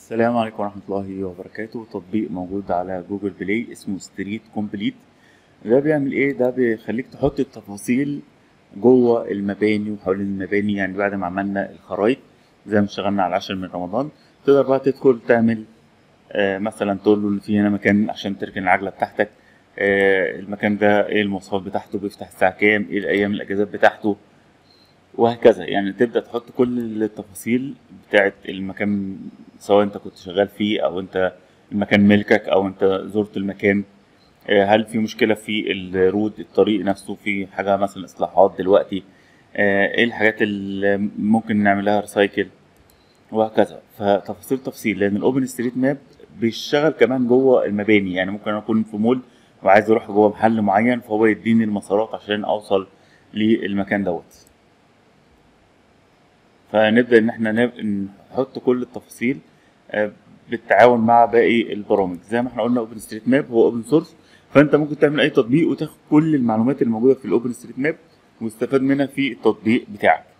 السلام عليكم ورحمة الله وبركاته تطبيق موجود على جوجل بلاي اسمه ستريت كومبليت ده بيعمل ايه ده بيخليك تحط التفاصيل جوه المباني وحوالين المباني يعني بعد ما عملنا الخرايط زي ما اشتغلنا على العاشر من رمضان تقدر بقى تدخل تعمل آه مثلا تقول له ان في هنا مكان عشان تركن العجلة بتاعتك آه المكان ده ايه المواصفات بتاعته بيفتح الساعة كام ايه الايام الاجازات بتاعته وهكذا يعني تبدا تحط كل التفاصيل بتاعه المكان سواء انت كنت شغال فيه او انت المكان ملكك او انت زرت المكان آه، هل في مشكله في الرود الطريق نفسه في حاجه مثلا اصلاحات دلوقتي آه، ايه الحاجات اللي ممكن نعملها ريسايكل وهكذا فتفاصيل تفصيل لان الاوبن ستريت ماب بيشتغل كمان جوه المباني يعني ممكن أنا اكون في مول وعايز اروح جوه محل معين فهو يديني المسارات عشان اوصل للمكان دوت فنبدا ان احنا نب- نحط كل التفاصيل آه، بالتعاون مع باقي البرامج زي ما احنا قلنا اوبن ستريت ماب هو اوبن سورس فانت ممكن تعمل اي تطبيق وتاخد كل المعلومات الموجوده في الاوبن ستريت ماب وتستفاد منها في التطبيق بتاعك